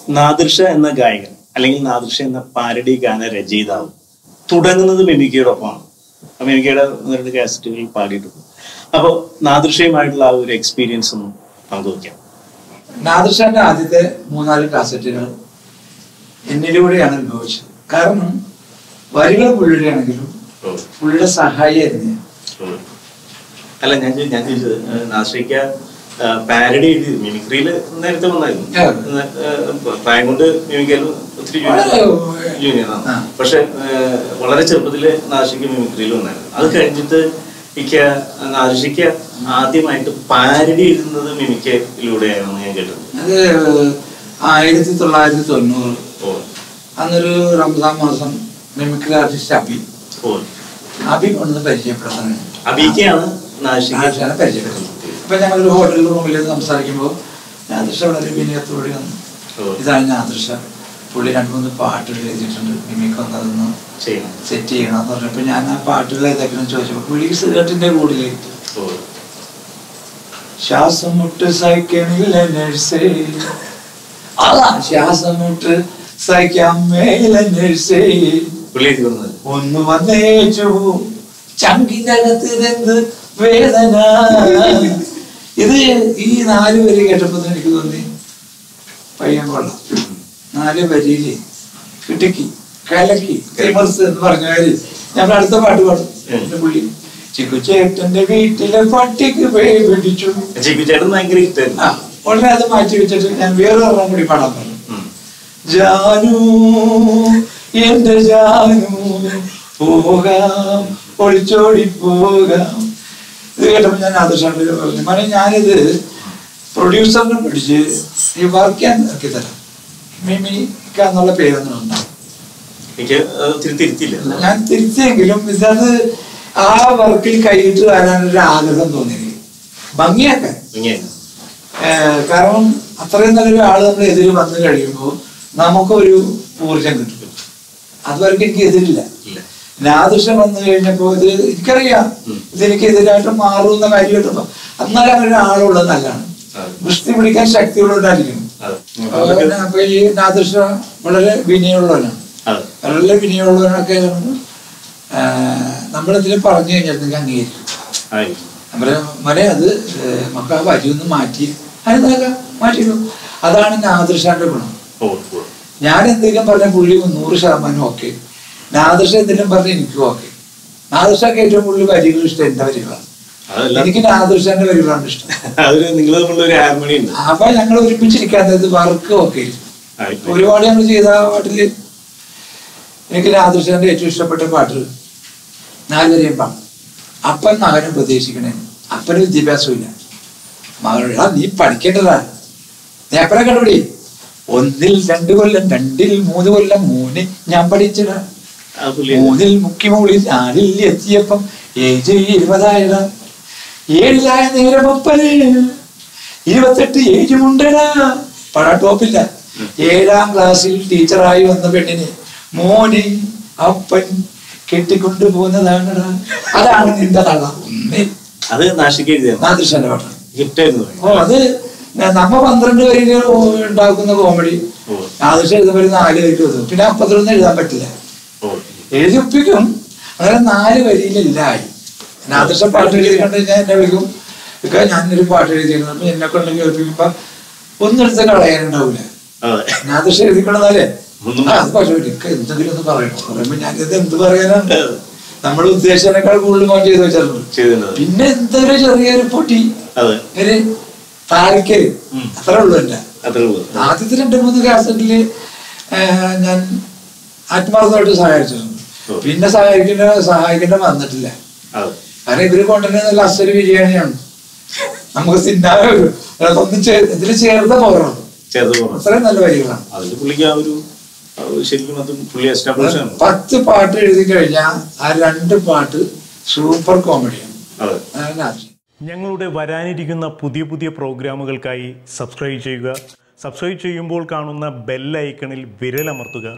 നാദിർഷ എന്ന ഗായകൻ അല്ലെങ്കിൽ നാദിർഷ എന്ന പാരഡി ഗാന രചയിതാവ് തുടങ്ങുന്നത് മിമിക്കയോടൊപ്പമാണ് ആ മിമിക്കയുടെ ഒന്ന് രണ്ട് കാസറ്റുകളിൽ പാടിയിട്ടുണ്ട് അപ്പോൾ നാദിർഷയുമായിട്ടുള്ള ആ ഒരു എക്സ്പീരിയൻസ് ഒന്ന് പങ്കുവയ്ക്കാം നാദർഷാന്റെ ആദ്യത്തെ മൂന്നാല് കാസറ്റുകൾ എന്നിലൂടെയാണ് അനുഭവിച്ചത് കാരണം വരികൾ പുള്ളിയുടെയാണെങ്കിലും പുള്ളിയുടെ സഹായിയായിരുന്നു ഞാൻ. അല്ല ഞാൻ ചോ- ഞാൻ ചോദിച്ചത് നാദിർഷയ്ക്ക് പാരഡി എഴുതി മിമിക്രിയിൽ നേരത്തെ വന്നായിരുന്നു ആ. ഏഹ്, പ്രായം കൊണ്ട് മിമിക്കയിൽ ഒത്തിരി വളരെ, ജൂനിയറാണ് ആ. പക്ഷെ ഏഹ്, വളരെ ചെറുപ്പത്തില് നാദിർഷയ്ക്ക് മിമിക്രിയിൽ വന്നായിരുന്നു അത് കഴിഞ്ഞിട്ട് ഇക്ക നാദിർഷയ്ക്ക് ആദ്യമായിട്ട് പാരഡി എഴുതുന്നത് മിമിക്കയിലൂടെയാണെന്ന് ഞാൻ കേട്ടിട്ടുണ്ട് അത് ആയിരത്തി തൊള്ളായിരത്തി തൊണ്ണൂറ് ഓ അന്നൊരു റംസാൻ മാസം മിമിക്രി ആർട്ടിസ്റ്റ് അബി ഓ അബി കൊണ്ടുവന്ന് പരിചയപ്പെടുത്തുന്നത് അബീക്കയാണ് നാദിർഷയ്ക്ക് നാദർഷാനെ പരിചയപ്പെടുത്തുന്നത് അപ്പൊ ഞങ്ങളൊരു ഹോട്ടൽ റൂമിൽ സംസാരിക്കുമ്പോൾ നാദർഷ വളരെ വിനയത്തോടെ വന്നു ഓ. ഇതാണ് നാദർഷ പുള്ളി രണ്ട് മൂന്ന് പാട്ടുകൾ എഴുതിയിട്ടുണ്ട് മിമിക്ക് വന്നതൊന്ന് ചെയ്യണം സെറ്റ് ചെയ്യണം എന്ന് പറഞ്ഞപ്പോൾ ഞാൻ ആ പാട്ടുകൾ ഏതൊക്കെയാണ് ചോദിച്ചപ്പോൾ പുള്ളി സിഗരറ്റിന്റെ കൂടുതൽ ഓ ശ്വാസം മുട്ട് സഹിക്കണില്ല നഴ്സേ അതാ ശ്വാസം മുട്ട് സഹിക്കാൻ മേല നഴ്സേ പുള്ളി എഴുതി വന്നത് ഒന്ന് വന്നേച്ചു ചങ്കിനകത്ത് ഇതെന്ത് വേദന ഇത് ഈ നാല് വരി കേട്ടപ്പോ തന്നെ എനിക്ക് തോന്നി പയ്യൻ കൊള്ളാം നാല് വരിയില് കിടുക്കി കലക്കി ഫേമസ് എന്ന് പറഞ്ഞാല് ഞാൻ അടുത്ത പാട്ട് പാടും എന്റെ പുള്ളി ചിക്കു ചേട്ടന്റെ വീട്ടിലെ പട്ടിക്ക് പേ പിടിച്ചു ജിബി ചേട്ടൻ ഭയങ്കര ആ ഇഷ്ടമായിരുന്നു ഉടനെ അത് മാറ്റി വെച്ചിട്ട് ഞാൻ വേറെ ഒരെണ്ണം കൂടി പാടാൻ പറഞ്ഞു ഉം. ജാനു എന്റെ ജാനു പോകാം ഒളിച്ചോടി പോകാം ഇത് കേട്ടപ്പോ ഞാൻ ആദർശാണ്ടിൽ പറഞ്ഞു മനെ ഞാനിത് പ്രൊഡ്യൂസറിനെ പിടിച്ച് ഈ വർക്ക് ചെയ്യാൻ ഇറക്കി തരാം മിമിക്ക എന്നുള്ള പേരൊന്നും ഉണ്ടാവും എനിക്ക് അത് ഒത്തിരി തിരുത്തില്ല ഞാൻ തിരിച്ചെങ്കിലും ഇതത് ആ വർക്കിൽ കൈയിട്ട് വരാനൊരു ആഗ്രഹം തോന്നി എനിക്ക്. ഭംഗിയാക്കാൻ ഇങ്ങനെ ഏഹ് കാരണം അത്രയും നല്ലൊരു ആള് നമ്മുടെ എതിര് വന്നു കഴിയുമ്പോൾ നമുക്കൊരു ഊർജം കിട്ടും അതുവരെ എനിക്ക് എതിരില്ല ഇല്ല നാദൃശ്യം വന്നു കഴിഞ്ഞപ്പോ ഇത് എനിക്കറിയാം ഉം. ഇതെനിക്ക് എതിരായിട്ട് മാറുന്ന കാര്യം കിട്ടുമ്പോ എന്നാലും അങ്ങനെ ഒരു ആളുള്ളത് നല്ലതാണ് അതെ. വൃഷ്ടി പിടിക്കാൻ ശക്തിയുള്ളവരായിരിക്കും അതെ അപ്പൊ പിന്നെ അപ്പൊ ഈ നാദൃശ വളരെ വിനയമുള്ളവനാണ് അതെ വളരെ വിനയമുള്ളവനൊക്കെ നമ്മളതിൽ പറഞ്ഞു കഴിഞ്ഞാൽ നിങ്ങൾക്ക് അംഗീകരിക്കും ആയിരിക്കും നമ്മുടെ മനെ അത് നമുക്ക് ആ വരി ഒന്ന് മാറ്റി അതിനൊക്കെ മാറ്റിയിരുന്നു അതാണ് നാദൃശാന്റെ ഗുണം ഓ ഓ ഞാൻ എന്തെങ്കിലും പറഞ്ഞ പുള്ളി നൂറ് ശതമാനം ഓക്കെ നാദൃശ എന്തെങ്കിലും പറഞ്ഞ എനിക്കും ഓക്കെ നാദൃശക്ക് ഏറ്റവും കൂടുതൽ വരികൾ ഇഷ്ടം എന്റെ വരികളാണ് അതല്ല എനിക്ക് നാദൃശാന്റെ വരികളാണ് ഇഷ്ടം അതൊരു നിങ്ങൾ തമ്മിലുള്ള ഒരു ഹാർമണി ഉണ്ട് അപ്പൊ ഞങ്ങൾ ഒരുമിച്ചിരിക്കാത്തത് വർക്ക് ഓക്കെ ആയിരിക്കും. ഒരുപാട് നമ്മൾ ചെയ്ത ആ പാട്ടില് എനിക്ക് രാധൃഷ്ണന്റെ ഏറ്റവും ഇഷ്ടപ്പെട്ട പാട്ട് നാലുവരെയും പാട്ട് അപ്പൻ മകനും പ്രതീക്ഷിക്കണേ അപ്പന് വിദ്യാഭ്യാസമില്ല മകനോടാ നീ പഠിക്കേണ്ടതാ നീ അപ്പനെ കണ്ടുപിടി ഒന്നിൽ രണ്ട് കൊല്ലം രണ്ടിൽ മൂന്ന് കൊല്ലം മൂന്നിൽ ഞാൻ പഠിച്ചടാ ആ പുള്ളി മൂന്നിൽ മുഖ്യമൂളിൽ നാലിൽ എത്തിയപ്പം ഏജ് ഇരുപതായടാ ഏഴിലായ നേരം ഒപ്പന് ഇരുപത്തെട്ട് ഏജുമുണ്ടടാ പട ടോപ്പില്ല ഏഴാം ക്ലാസ്സിൽ ടീച്ചറായി വന്ന പെണ്ണിനെ മോനെ അപ്പൻ കെട്ടിക്കൊണ്ടു പോകുന്നതാണടാ അതാണ് നിന്റെ തള ഒന്നേ അത് നാശിക്ക് എഴുതിയാണ് നാദൃശന്റെ പാട്ടാണ് ഗിഫ്റ്റായിരുന്നു ഓ അത് നമ്മ പന്ത്രണ്ട് വരികൾ ഉണ്ടാക്കുന്ന കോമഡി ഓ. നാദൃശ എഴുതുമ്പോൾ ഒരു നാല് വരി എഴുതും പിന്നെ അപ്പത്തിലൊന്നും എഴുതാൻ പറ്റില്ല ഓ എഴുതി ഒപ്പിക്കും അങ്ങനെ നാല് വരിയിലില്ലായി നാദൃശ പാട്ട് എഴുതി കണ്ട് ഞാൻ എന്നെ വിളിക്കും ഇക്ക ഞാനൊരു പാട്ട് എഴുതിയിരുന്നു അപ്പൊ എന്നെ കൊണ്ട് കേൾപ്പിക്കുമ്പോ ഒന്നെടുത്ത് കളയാനുണ്ടാവില്ല അതെ നാദൃശ എഴുതിക്കണതല്ലേ ഒന്നും ആ, അത് പക്ഷേ ഇക്ക എന്തെങ്കിലും ഒന്ന് പറയണം പറയുമ്പോ ഞാനിത് എന്ത് പറയാനാണ് നമ്മൾ ഉദ്ദേശിച്ചതിനേക്കാൾ കൂടുതൽ മോൻ ചെയ്ത് വെച്ചിട്ടുണ്ട് ചെയ്തിട്ടുണ്ട് പിന്നെ എന്തൊരു ചെറിയൊരു പൊട്ടി അതെ ഒരു താരക്കല് ഉം. അത്രേ ഉള്ളൂ എന്റെ അത്രേ ഉള്ളൂ ആദ്യത്തെ രണ്ട് മൂന്ന് കാസറ്റില് ഞാൻ ആത്മാർത്ഥമായിട്ട് സഹായിച്ചിട്ടുണ്ട് ഓ. പിന്നെ സഹായിക്കേണ്ട സഹായിക്കേണ്ട വന്നിട്ടില്ല അതെ കാരണം ഇവര് കൊണ്ടുവരുന്ന ലാസ്റ്റ് ഒരു ബിരിയാണിയാണ് നമുക്ക് തിന്നാനേ ഒരു ഒന്ന് ചേ- ഇതില് ചേർത്ത പോകണം ചേർത്ത് പറഞ്ഞു അത്രയും നല്ല വരികളാണ് അതിൽ പുള്ളിക്ക് ആ ഒരു ആ ഒരു ശരിക്കും അത് പുള്ളി എസ്റ്റാബ്ലിഷ് ആണ് പത്ത് പാട്ട് എഴുതി കഴിഞ്ഞാൽ ആ രണ്ട് പാട്ട് സൂപ്പർ കോമഡിയാണ് അതെ അതാണ് ആവശ്യം ഞങ്ങളുടെ വരാനിരിക്കുന്ന പുതിയ പുതിയ പ്രോഗ്രാമുകൾക്കായി സബ്സ്ക്രൈബ് ചെയ്യുക സബ്സ്ക്രൈബ് ചെയ്യുമ്പോൾ കാണുന്ന ബെൽ ഐക്കണിൽ വിരലമർത്തുക